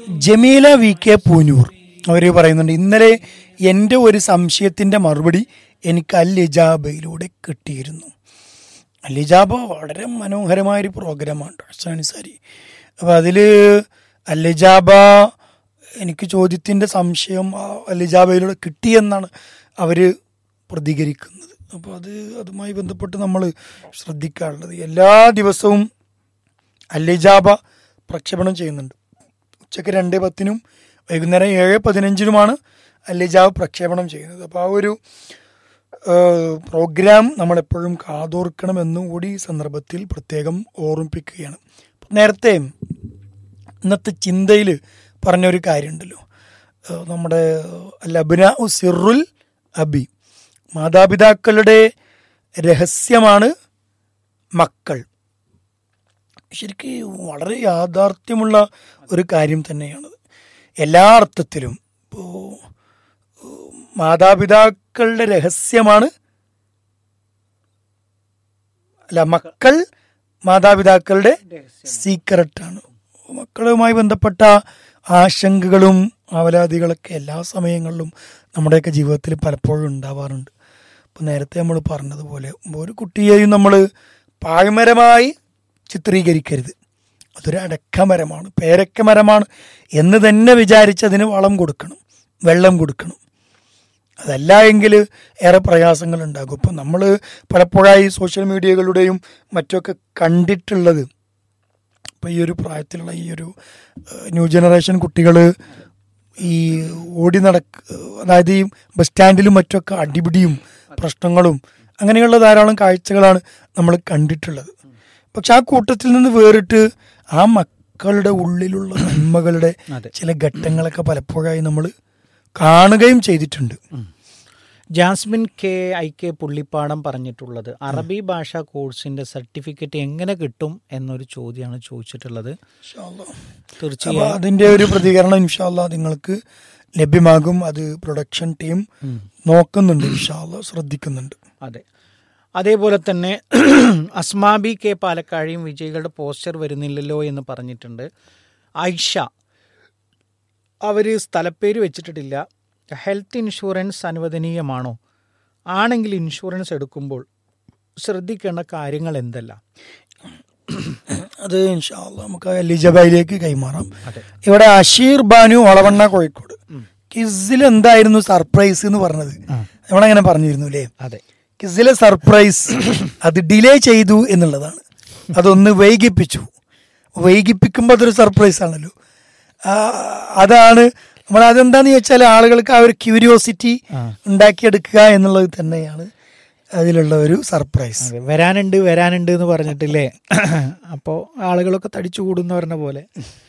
Jameela V K Poonoor അവർ പറയുന്നുണ്ട് ഇന്നലെ എൻ്റെ ഒരു സംശയത്തിൻ്റെ മറുപടി എനിക്ക് അൽ ഇജാബയിലൂടെ കിട്ടിയിരുന്നു അൽ ഇജാബ വളരെ മനോഹരമായൊരു പ്രോഗ്രാമാണ് ഹസാനി സാരി അപ്പോൾ അതിൽ അൽ ഇജാബ എനിക്ക് ചോദ്യത്തിൻ്റെ സംശയം ആ അൽ ഇജാബയിലൂടെ കിട്ടിയെന്നാണ് അവർ പ്രതികരിക്കുന്നത് അപ്പോൾ അത് അതുമായി ബന്ധപ്പെട്ട് നമ്മൾ ശ്രദ്ധിക്കാറുള്ളത് എല്ലാ ദിവസവും അല്ലിജാബ പ്രക്ഷേപണം ചെയ്യുന്നുണ്ട് ഉച്ചയ്ക്ക് രണ്ട് പത്തിനും വൈകുന്നേരം ഏഴ് പതിനഞ്ചിനുമാണ് അല്ലിജാബ് പ്രക്ഷേപണം ചെയ്യുന്നത് അപ്പോൾ ആ ഒരു ഏഹ്, പ്രോഗ്രാം നമ്മളെപ്പോഴും കാതോർക്കണമെന്നും കൂടി ഈ സന്ദർഭത്തിൽ പ്രത്യേകം ഓർമ്മിപ്പിക്കുകയാണ് നേരത്തെ ഇന്നത്തെ ചിന്തയിൽ പറഞ്ഞൊരു കാര്യമുണ്ടല്ലോ ഏഹ്, നമ്മുടെ ലബന സിറുൽ അബി മാതാപിതാക്കളുടെ രഹസ്യമാണ് മക്കൾ ശരിക്കും വളരെ യാഥാർത്ഥ്യമുള്ള ഒരു കാര്യം തന്നെയാണ് എല്ലാ അർത്ഥത്തിലും ഇപ്പോൾ മാതാപിതാക്കളുടെ രഹസ്യമാണ് അല്ല മക്കൾ മാതാപിതാക്കളുടെ സീക്രട്ടാണ് മക്കളുമായി ബന്ധപ്പെട്ട ആശങ്കകളും ആവലാതികളൊക്കെ എല്ലാ സമയങ്ങളിലും നമ്മുടെയൊക്കെ ജീവിതത്തിൽ പലപ്പോഴും ഉണ്ടാവാറുണ്ട് ഇപ്പം നേരത്തെ നമ്മൾ പറഞ്ഞതുപോലെ ഒരു കുട്ടിയെയും നമ്മൾ പാഴ്മരമായി ചിത്രീകരിക്കരുത് അതൊരു അടക്കമരമാണ് പേരക്കമരമാണ് എന്ന് തന്നെ വിചാരിച്ച് അതിന് വളം കൊടുക്കണം വെള്ളം കൊടുക്കണം അതല്ല എങ്കിൽ ഏറെ പ്രയാസങ്ങൾ ഉണ്ടാകും ഇപ്പം നമ്മൾ പലപ്പോഴായി സോഷ്യൽ മീഡിയകളുടെയും മറ്റൊക്കെ കണ്ടിട്ടുള്ളത് ഇപ്പം ഈ ഒരു പ്രായത്തിലുള്ള ഈ ഒരു ഏഹ്, ന്യൂ ജനറേഷൻ കുട്ടികൾ ഈ ഓടി നടക്ക അതായത് ഈ ബസ് സ്റ്റാൻഡിലും മറ്റൊക്കെ അടിപിടിയും പ്രശ്നങ്ങളും അങ്ങനെയുള്ള ധാരാളം കാഴ്ചകളാണ് നമ്മൾ കണ്ടിട്ടുള്ളത് പക്ഷെ ആ കൂട്ടത്തിൽ നിന്ന് വേറിട്ട് ആ മക്കളുടെ ഉള്ളിലുള്ള നന്മകളുടെ അതെ. ചില ഘട്ടങ്ങളൊക്കെ പലപ്പോഴായി നമ്മൾ കാണുകയും ചെയ്തിട്ടുണ്ട് Jasmin K I K Pullippadam പറഞ്ഞിട്ടുള്ളത് അറബി ഭാഷാ കോഴ്സിന്റെ സർട്ടിഫിക്കറ്റ് എങ്ങനെ കിട്ടും എന്നൊരു ചോദ്യമാണ് ചോദിച്ചിട്ടുള്ളത് അപ്പൊ തീർച്ചയായും അതിന്റെ ഒരു പ്രതികരണം ഇൻഷാല്ല നിങ്ങൾക്ക് ലഭ്യമാകും അത് പ്രൊഡക്ഷൻ ടീം ഉം. നോക്കുന്നുണ്ട് ഇൻഷാല്ല ശ്രദ്ധിക്കുന്നുണ്ട് അതെ അതേപോലെ തന്നെ അസ്മാബി കെ പാലക്കാഴിയും വിജയികളുടെ പോസ്റ്റർ വരുന്നില്ലല്ലോ എന്ന് പറഞ്ഞിട്ടുണ്ട് ഐഷ അവർ സ്ഥലപ്പേര് വെച്ചിട്ടില്ല ഹെൽത്ത് ഇൻഷുറൻസ് അനുവദനീയമാണോ ആണെങ്കിൽ ഇൻഷുറൻസ് എടുക്കുമ്പോൾ ശ്രദ്ധിക്കേണ്ട കാര്യങ്ങൾ എന്തെല്ലാം അത് ഇൻഷാല്ല നമുക്ക് എലിജബയിലേക്ക് കൈമാറാം അതെ ഇവിടെ അഷീർ ബാനു ഒളവണ്ണ കോഴിക്കോട് കിസിൽ എന്തായിരുന്നു സർപ്രൈസ് എന്ന് പറഞ്ഞത് നമ്മളങ്ങനെ പറഞ്ഞിരുന്നു അല്ലേ അതെ കിസിലെ സർപ്രൈസ് അത് ഡിലേ ചെയ്തു എന്നുള്ളതാണ് അതൊന്ന് വൈകിപ്പിച്ചു വൈകിപ്പിക്കുമ്പോൾ അതൊരു സർപ്രൈസ് ആണല്ലോ ആ, അതാണ് നമ്മൾ അതെന്താന്ന് ചോദിച്ചാൽ ആളുകൾക്ക് ആ ഒരു ക്യൂരിയോസിറ്റി ആ. ഉണ്ടാക്കിയെടുക്കുക എന്നുള്ളത് തന്നെയാണ് അതിലുള്ള ഒരു സർപ്രൈസ് അതെ വരാനുണ്ട് വരാനുണ്ട് എന്ന് പറഞ്ഞിട്ടില്ലേ അപ്പോൾ ആളുകളൊക്കെ തടിച്ചു കൂടുന്ന പറഞ്ഞ പോലെ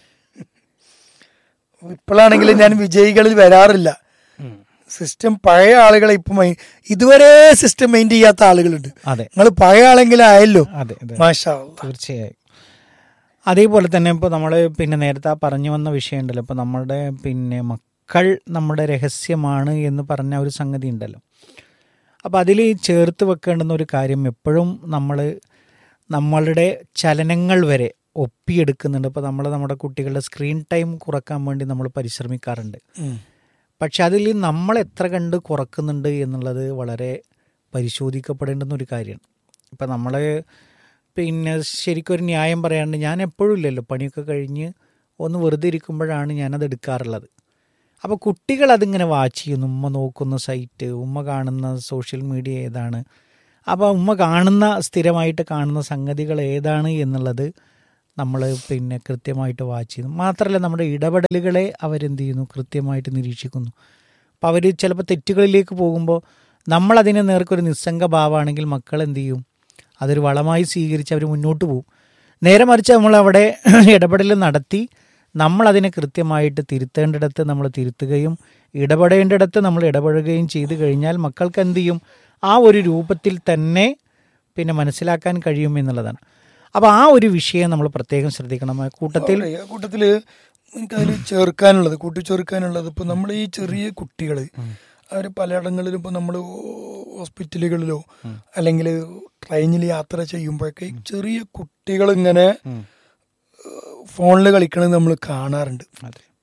ഇപ്പോഴാണെങ്കിൽ ഞാൻ വിജയികളിൽ വരാറില്ല സിസ്റ്റം പഴയ ആളുകളെ ഇപ്പം മൈ- ഇതുവരെ സിസ്റ്റം മെയിൻറ്റ് ചെയ്യാത്ത ആളുകളുണ്ട് അതെ നിങ്ങൾ പഴയ ആളെങ്കിലും ആയല്ലോ അതെ അതെ മാഷാ അല്ലാ. തീർച്ചയായും അതേപോലെ തന്നെ ഇപ്പോൾ നമ്മൾ പിന്നെ നേരത്തെ ആ പറഞ്ഞു വന്ന വിഷയമുണ്ടല്ലോ ഇപ്പോൾ നമ്മളുടെ പിന്നെ മക്കൾ നമ്മുടെ രഹസ്യമാണ് എന്ന് പറഞ്ഞ ഒരു സംഗതി ഉണ്ടല്ലോ അപ്പോൾ അതിൽ ചേർത്ത് വെക്കേണ്ടുന്ന ഒരു കാര്യം എപ്പോഴും നമ്മൾ നമ്മളുടെ ചലനങ്ങൾ വരെ ഒപ്പിയെടുക്കുന്നുണ്ട് ഇപ്പോൾ നമ്മൾ നമ്മുടെ കുട്ടികളുടെ സ്ക്രീൻ ടൈം കുറക്കാൻ വേണ്ടി നമ്മൾ പരിശ്രമിക്കാറുണ്ട് ഉം. പക്ഷെ അതിൽ നമ്മൾ എത്ര കണ്ട് കുറക്കുന്നുണ്ട് എന്നുള്ളത് വളരെ പരിശോധിക്കപ്പെടേണ്ടുന്ന ഒരു കാര്യമാണ് ഇപ്പം നമ്മൾ പിന്നെ ശരിക്കും ഒരു ന്യായം പറയാണ്ട് ഞാൻ എപ്പോഴും ഇല്ലല്ലോ പണിയൊക്കെ കഴിഞ്ഞ് ഒന്ന് വെറുതെ ഇരിക്കുമ്പോഴാണ് ഞാനത് എടുക്കാറുള്ളത് അപ്പോൾ കുട്ടികൾ അതിങ്ങനെ വാച്ച് ചെയ്യുന്നു ഉമ്മ നോക്കുന്ന സൈറ്റ് ഉമ്മ കാണുന്ന സോഷ്യൽ മീഡിയ ഏതാണ് അപ്പോൾ ഉമ്മ കാണുന്ന സ്ഥിരമായിട്ട് കാണുന്ന സംഗതികൾ ഏതാണ് എന്നുള്ളത് നമ്മൾ പിന്നെ കൃത്യമായിട്ട് വാച്ച് ചെയ്യുന്നു മാത്രമല്ല നമ്മുടെ ഇടപെടലുകളെ അവരെന്ത് ചെയ്യുന്നു കൃത്യമായിട്ട് നിരീക്ഷിക്കുന്നു അപ്പോൾ അവർ ചിലപ്പോൾ തെറ്റുകളിലേക്ക് പോകുമ്പോൾ നമ്മളതിനെ നേർക്കൊരു നിസ്സംഗ ഭാവമാണെങ്കിൽ മക്കൾ എന്ത് ചെയ്യും അതൊരു വളമായി സ്വീകരിച്ച് അവർ മുന്നോട്ട് പോകും നേരെ മറിച്ച് നമ്മളവിടെ ഇടപെടൽ നടത്തി നമ്മളതിനെ കൃത്യമായിട്ട് തിരുത്തേണ്ടിടത്ത് നമ്മൾ തിരുത്തുകയും ഇടപെടേണ്ടിടത്ത് നമ്മൾ ഇടപെടുകയും ചെയ്തു കഴിഞ്ഞാൽ മക്കൾക്ക് എന്ത് ചെയ്യും ആ ഒരു രൂപത്തിൽ തന്നെ പിന്നെ മനസ്സിലാക്കാൻ കഴിയും എന്നുള്ളതാണ് അപ്പോൾ ആ ഒരു വിഷയം നമ്മൾ പ്രത്യേകം ശ്രദ്ധിക്കണം ആ കൂട്ടത്തിൽ അവിടെ ആ കൂട്ടത്തില് എനിക്കതിൽ ചേർക്കാനുള്ളത് കൂട്ടിച്ചേർക്കാനുള്ളത് ഇപ്പൊ നമ്മൾ ഈ ചെറിയ കുട്ടികൾ അവർ പലയിടങ്ങളിലും ഇപ്പൊ നമ്മൾ ഹോസ്പിറ്റലുകളിലോ അല്ലെങ്കിൽ ട്രെയിനിൽ യാത്ര ചെയ്യുമ്പോഴൊക്കെ ഈ ചെറിയ കുട്ടികൾ ഇങ്ങനെ ഫോണിൽ കളിക്കണത് നമ്മൾ കാണാറുണ്ട് അതെ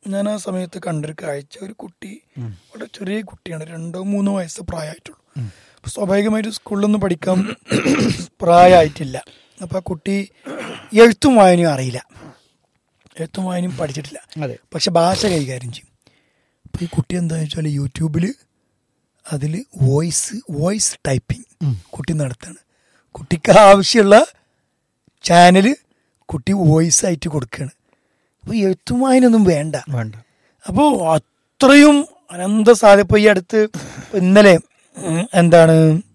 ഞാൻ ആ സമയത്ത് കണ്ടൊരു കാഴ്ച ഒരു കുട്ടി വളരെ ചെറിയ കുട്ടിയാണ് രണ്ടോ മൂന്നോ വയസ്സ് പ്രായമായിട്ടുള്ളൂ അപ്പൊ സ്വാഭാവികമായിട്ട് സ്കൂളിലൊന്നും പഠിക്കാൻ പ്രായമായിട്ടില്ല അപ്പൊ ആ കുട്ടി എഴുത്തും വായനയും അറിയില്ല എഴുത്തും വായനയും പഠിച്ചിട്ടില്ല അതെ പക്ഷെ ഭാഷ കൈകാര്യം ചെയ്യും അപ്പൊ ഈ കുട്ടി എന്താണെന്ന് വെച്ചാൽ യൂട്യൂബിൽ അതിൽ വോയിസ് വോയിസ് ടൈപ്പിംഗ് കുട്ടി നടത്താണ് കുട്ടിക്ക് ആവശ്യമുള്ള ചാനല് കുട്ടി വോയിസ് ആയിട്ട് കൊടുക്കുകയാണ് അപ്പോൾ എഴുത്തും വായനൊന്നും വേണ്ട വേണ്ട അപ്പോൾ അത്രയും അനന്ത സാധ്യത ഇപ്പോൾ ഈ അടുത്ത് ഇന്നലെ ഉം, എന്താണ്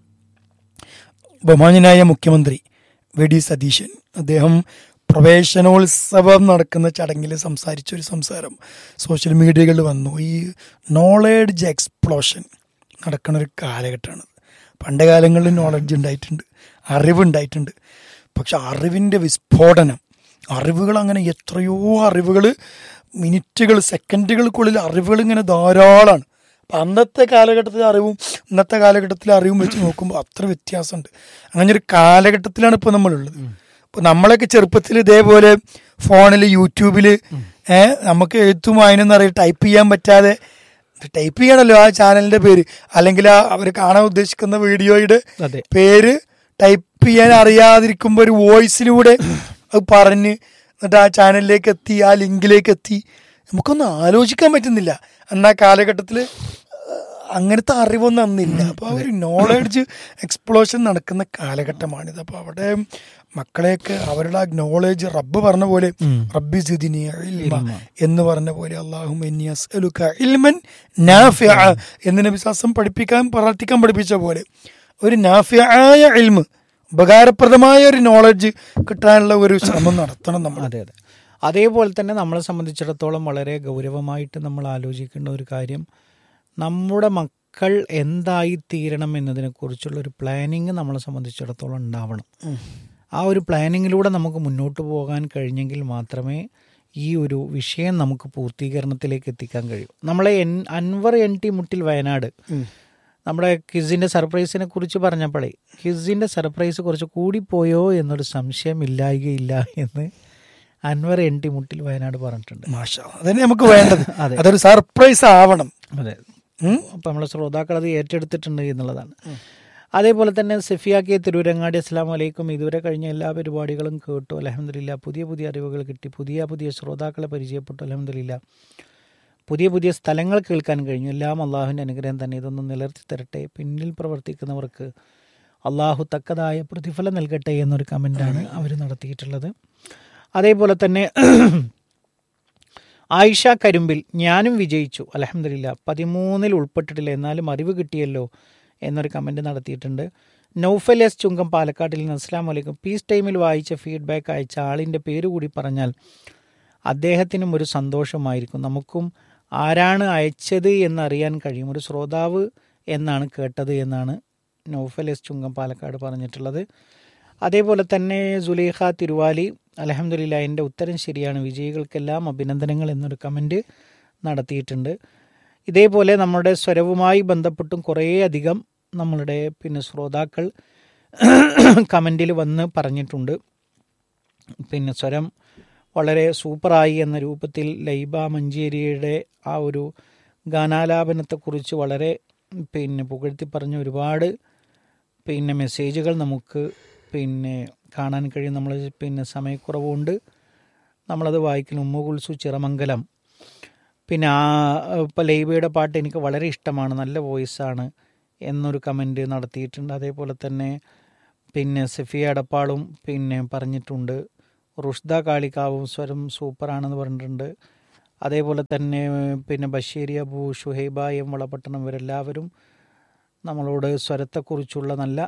ബഹുമാന്യനായ മുഖ്യമന്ത്രി വി ഡി സതീശൻ അദ്ദേഹം പ്രവേശനോത്സവം നടക്കുന്ന ചടങ്ങിൽ സംസാരിച്ച ഒരു സംസാരം സോഷ്യൽ മീഡിയകളിൽ വന്നു ഈ നോളേഡ്ജ് എക്സ്പ്ലോഷൻ നടക്കുന്ന ഒരു കാലഘട്ടമാണ് പണ്ട് കാലങ്ങളിൽ നോളജ് ഉണ്ടായിട്ടുണ്ട് അറിവുണ്ടായിട്ടുണ്ട് പക്ഷെ അറിവിൻ്റെ വിസ്ഫോടനം അറിവുകൾ അങ്ങനെ എത്രയോ അറിവുകൾ മിനിറ്റുകൾ സെക്കൻഡുകൾക്കുള്ളിൽ അറിവുകൾ ഇങ്ങനെ ധാരാളമാണ് അപ്പം അന്നത്തെ കാലഘട്ടത്തിലെ അറിവും ഇന്നത്തെ കാലഘട്ടത്തിലെ അറിവും വെച്ച് നോക്കുമ്പോൾ അത്ര വ്യത്യാസമുണ്ട് അങ്ങനെ ഒരു കാലഘട്ടത്തിലാണ് ഇപ്പോൾ നമ്മളുള്ളത് ഇപ്പോൾ നമ്മളൊക്കെ ചെറുപ്പത്തിൽ ഇതേപോലെ ഫോണിൽ യൂട്യൂബിൽ ഏഹ് നമുക്ക് എഴുത്തും വായനയും അറിയാം ടൈപ്പ് ചെയ്യാൻ പറ്റാതെ ടൈപ്പ് ചെയ്യണമല്ലോ ആ ചാനലിന്റെ പേര് അല്ലെങ്കിൽ ആ അവർ കാണാൻ ഉദ്ദേശിക്കുന്ന വീഡിയോയുടെ അതെ പേര് ടൈപ്പ് ചെയ്യാൻ അറിയാതിരിക്കുമ്പോൾ ഒരു വോയിസിലൂടെ അത് പറഞ്ഞ് എന്നിട്ട് ആ ചാനലിലേക്ക് എത്തി ആ ലിങ്കിലേക്ക് എത്തി നമുക്കൊന്നും ആലോചിക്കാൻ പറ്റുന്നില്ല അന്ന് ആ കാലഘട്ടത്തിൽ അങ്ങനത്തെ അറിവൊന്നും അന്നില്ല അപ്പോൾ ആ ഒരു നോളജ് എക്സ്പ്ലോഷൻ നടക്കുന്ന കാലഘട്ടമാണിത് അപ്പോൾ അവിടെ മക്കളെയൊക്കെ അവരുടെ ആ നോളേജ് റബ്ബ് പറഞ്ഞ പോലെ റബ്ബി സിദിനി ഇൽമ എന്ന് പറഞ്ഞ പോലെ അള്ളാഹും ഇൽമൻ നാഫിഅ എന്ന് നബി സാസം പഠിപ്പിക്കാൻ പ്രാർത്ഥിക്കാൻ പഠിപ്പിച്ച പോലെ ഒരു നാഫിയായ ഇൽമ് ഉപകാരപ്രദമായ ഒരു നോളജ് കിട്ടാനുള്ള ഒരു ശ്രമം നടത്തണം നമ്മൾ അതെ അതെ അതേപോലെ തന്നെ നമ്മളെ സംബന്ധിച്ചിടത്തോളം വളരെ ഗൗരവമായിട്ട് നമ്മൾ ആലോചിക്കേണ്ട ഒരു കാര്യം നമ്മുടെ മക്കൾ എന്തായി തീരണം എന്നതിനെക്കുറിച്ചുള്ള ഒരു പ്ലാനിങ് നമ്മളെ സംബന്ധിച്ചിടത്തോളം ഉണ്ടാവണം ആ ഒരു പ്ലാനിങ്ങിലൂടെ നമുക്ക് മുന്നോട്ട് പോകാൻ കഴിഞ്ഞെങ്കിൽ മാത്രമേ ഈ ഒരു വിഷയം നമുക്ക് പൂർത്തീകരണത്തിലേക്ക് എത്തിക്കാൻ കഴിയൂ നമ്മളെ എൻ അൻവർ എൻ ടി മുട്ടിൽ വയനാട് നമ്മുടെ കിസിൻ്റെ സർപ്രൈസിനെ കുറിച്ച് പറഞ്ഞപ്പോഴേ കിസിൻ്റെ സർപ്രൈസ് കുറച്ച് കൂടിപ്പോയോ എന്നൊരു സംശയം ഇല്ലായികയില്ല എന്ന് അൻവർ എൻ ടി മുട്ടിൽ വയനാട് പറഞ്ഞിട്ടുണ്ട് മാഷാ അതന്നെ നമുക്ക് വേണ്ടത് അതെ. അതൊരു സർപ്രൈസ് ആവണം അതെ ഉം? അപ്പം നമ്മളെ ശ്രോതാക്കൾ അത് ഏറ്റെടുത്തിട്ടുണ്ട് എന്നുള്ളതാണ് അതേപോലെ തന്നെ സഫിയ കെ തിരൂരങ്ങാടി അസ്സാം വലൈക്കും ഇതുവരെ കഴിഞ്ഞ എല്ലാ പരിപാടികളും കേട്ടു അലഹമില്ല പുതിയ പുതിയ അറിവുകൾ കിട്ടി പുതിയ പുതിയ ശ്രോതാക്കളെ പരിചയപ്പെട്ടു അലഹമില്ല പുതിയ പുതിയ സ്ഥലങ്ങൾ കേൾക്കാൻ കഴിഞ്ഞു എല്ലാം അള്ളാഹുവിൻ്റെ അനുഗ്രഹം തന്നെ ഇതൊന്നും നിലർത്തി തരട്ടെ പിന്നിൽ പ്രവർത്തിക്കുന്നവർക്ക് അള്ളാഹു തക്കതായ പ്രതിഫലം നൽകട്ടെ എന്നൊരു കമൻ്റാണ് അവർ നടത്തിയിട്ടുള്ളത് അതേപോലെ തന്നെ ആയിഷ കരിമ്പിൽ ഞാനും വിജയിച്ചു അലഹമില്ല പതിമൂന്നിൽ ഉൾപ്പെട്ടിട്ടില്ല എന്നാലും അറിവ് കിട്ടിയല്ലോ എന്നൊരു കമൻറ്റ് നടത്തിയിട്ടുണ്ട് നൗഫൽ എസ് ചുങ്കം പാലക്കാട്ടിൽ നിന്ന് അസ്സാം വലൈക്കും പീസ് ടൈമിൽ വായിച്ച ഫീഡ്ബാക്ക് അയച്ച ആളിൻ്റെ പേര് കൂടി പറഞ്ഞാൽ അദ്ദേഹത്തിനും ഒരു സന്തോഷമായിരിക്കും നമുക്കും ആരാണ് അയച്ചത് എന്നറിയാൻ കഴിയും ഒരു ശ്രോതാവ് എന്നാണ് കേട്ടത് എന്നാണ് നൗഫൽ എസ് ചുങ്കം പാലക്കാട് പറഞ്ഞിട്ടുള്ളത് അതേപോലെ തന്നെ സുലേഖ തിരുവാലി അലഹമില്ല എൻ്റെ ഉത്തരം ശരിയാണ് വിജയികൾക്കെല്ലാം അഭിനന്ദനങ്ങൾ എന്നൊരു കമൻറ്റ് നടത്തിയിട്ടുണ്ട് ഇതേപോലെ നമ്മുടെ സ്വരവുമായി ബന്ധപ്പെട്ടും കുറേയധികം നമ്മളുടെ പിന്നെ ശ്രോതാക്കൾ കമൻറ്റിൽ വന്ന് പറഞ്ഞിട്ടുണ്ട് പിന്നെ സ്വരം വളരെ സൂപ്പറായി എന്ന രൂപത്തിൽ ലൈബ മഞ്ചേരിയുടെ ആ ഒരു ഗാനാലാപനത്തെക്കുറിച്ച് വളരെ പിന്നെ പുകഴ്ത്തി പറഞ്ഞ ഒരുപാട് പിന്നെ മെസ്സേജുകൾ നമുക്ക് പിന്നെ കാണാൻ കഴിയും നമ്മൾ പിന്നെ സമയക്കുറവുകൊണ്ട് നമ്മളത് വായിക്കുന്നു ഉമ്മ കുൽസു ചിറമംഗലം പിന്നെ ആ ഇപ്പോൾ ലൈബയുടെ പാട്ട് എനിക്ക് വളരെ ഇഷ്ടമാണ് നല്ല വോയിസാണ് എന്നൊരു കമൻറ്റ് നടത്തിയിട്ടുണ്ട് അതേപോലെ തന്നെ പിന്നെ സഫിയ അടപ്പാളും പിന്നെ പറഞ്ഞിട്ടുണ്ട് റുഷ്ദ കാളിക്കാവും സ്വരം സൂപ്പറാണെന്ന് പറഞ്ഞിട്ടുണ്ട് അതേപോലെ തന്നെ പിന്നെ ബഷീരി അബു ഷുഹൈബ എം വളപട്ടണം ഇവരെല്ലാവരും നമ്മളോട് സ്വരത്തെക്കുറിച്ചുള്ള നല്ല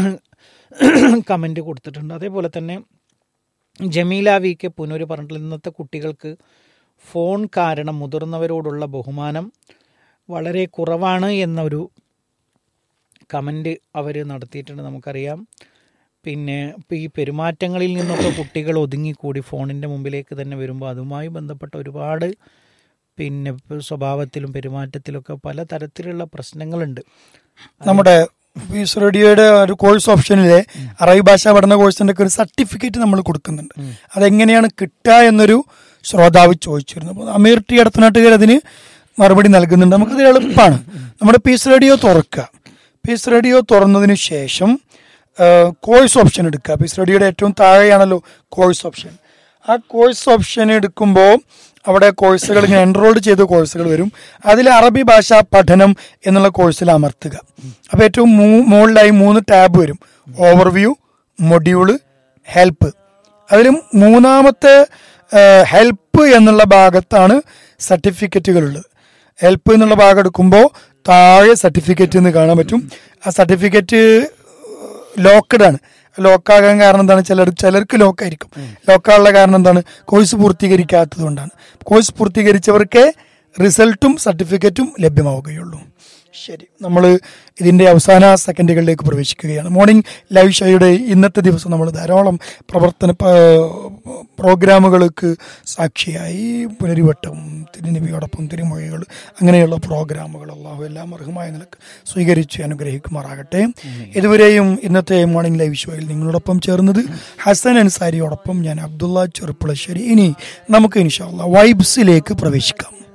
കമൻറ്റ് കൊടുത്തിട്ടുണ്ട് അതേപോലെ തന്നെ ജമീല വി കെ പുനൂര് പറഞ്ഞിട്ടുള്ള ഇന്നത്തെ കുട്ടികൾക്ക് ഫോൺ കാരണം മുതിർന്നവരോടുള്ള ബഹുമാനം വളരെ കുറവാണ് എന്നൊരു കമൻറ്റ് അവർ നടത്തിയിട്ടുണ്ട് നമുക്കറിയാം പിന്നെ ഇപ്പോൾ ഈ പെരുമാറ്റങ്ങളിൽ നിന്നൊക്കെ കുട്ടികൾ ഒതുങ്ങിക്കൂടി ഫോണിൻ്റെ മുമ്പിലേക്ക് തന്നെ വരുമ്പോൾ അതുമായി ബന്ധപ്പെട്ട ഒരുപാട് പിന്നെ സ്വഭാവത്തിലും പെരുമാറ്റത്തിലൊക്കെ പല തരത്തിലുള്ള പ്രശ്നങ്ങളുണ്ട് നമ്മുടെ പീസ് റേഡിയോയുടെ ഒരു കോഴ്സ് ഓപ്ഷനിലെ അറബി ഭാഷ പഠന കോഴ്സിന്റെ ഒക്കെ ഒരു സർട്ടിഫിക്കറ്റ് നമ്മൾ കൊടുക്കുന്നുണ്ട് അതെങ്ങനെയാണ് കിട്ടുക എന്നൊരു ശ്രോതാവ് ചോദിച്ചിരുന്നു അപ്പോൾ അമീർ ടി അടുത്തനാട്ടുകാർ അതിന് മറുപടി നൽകുന്നുണ്ട് നമുക്കത് എളുപ്പമാണ് നമ്മുടെ പീസ് റേഡിയോ തുറക്കുക പീസ് റേഡിയോ തുറന്നതിന് ശേഷം കോഴ്സ് ഓപ്ഷൻ എടുക്കുക പീസ് റേഡിയോയുടെ ഏറ്റവും താഴെയാണല്ലോ കോഴ്സ് ഓപ്ഷൻ ആ കോഴ്സ് ഓപ്ഷൻ എടുക്കുമ്പോൾ അവിടെ കോഴ്സുകൾ ഇങ്ങനെ എൻറോൾഡ് ചെയ്ത കോഴ്സുകൾ വരും അതിൽ അറബി ഭാഷാ പഠനം എന്നുള്ള കോഴ്സിൽ അമർത്തുക അപ്പോൾ ഏറ്റവും മൂ- മുകളിലായി മൂന്ന് ടാബ് വരും ഓവർവ്യൂ മൊഡ്യൂള് ഹെൽപ്പ് അതിൽ മൂന്നാമത്തെ ഹെൽപ്പ് എന്നുള്ള ഭാഗത്താണ് സർട്ടിഫിക്കറ്റുകളുള്ളത് ഹെൽപ്പ് എന്നുള്ള ഭാഗം എടുക്കുമ്പോൾ താഴെ സർട്ടിഫിക്കറ്റ് എന്ന് കാണാൻ പറ്റും ആ സർട്ടിഫിക്കറ്റ് ലോക്കഡ് ആണ് ലോക്കാകാൻ കാരണം എന്താണ് ചിലർ ചിലർക്ക് ലോക്കായിരിക്കും ലോക്കാനുള്ള കാരണം എന്താണ് കോഴ്സ് പൂർത്തീകരിക്കാത്തത് കൊണ്ടാണ് കോഴ്സ് പൂർത്തീകരിച്ചവർക്ക് റിസൾട്ടും സർട്ടിഫിക്കറ്റും ലഭ്യമാവുകയുള്ളൂ ശരി നമ്മൾ ഇതിൻ്റെ അവസാന സെക്കൻഡുകളിലേക്ക് പ്രവേശിക്കുകയാണ് മോർണിംഗ് ലൈവ് ഷോയുടെ ഇന്നത്തെ ദിവസം നമ്മൾ ധാരാളം പ്രവർത്തന പ- പ്രോഗ്രാമുകൾക്ക് സാക്ഷിയായി പുനരിവട്ടം തിരുനബിയോടൊപ്പം തിരുമൊഴികൾ അങ്ങനെയുള്ള പ്രോഗ്രാമുകൾ അള്ളാഹു എല്ലാം അർഹമായ നിലക്ക് സ്വീകരിച്ച് അനുഗ്രഹിക്കുമാറാകട്ടെ ഇതുവരെയും ഇന്നത്തെ മോർണിംഗ് ലൈവ് ഷോയിൽ നിങ്ങളോടൊപ്പം ചേർന്നത് ഹസൻ അൻസാരിയോടൊപ്പം ഞാൻ അബ്ദുള്ള ചെറുപ്പുളശ്ശേരി ഇനി നമുക്ക് ഇൻഷാല്ല വൈബ്സിലേക്ക് പ്രവേശിക്കാം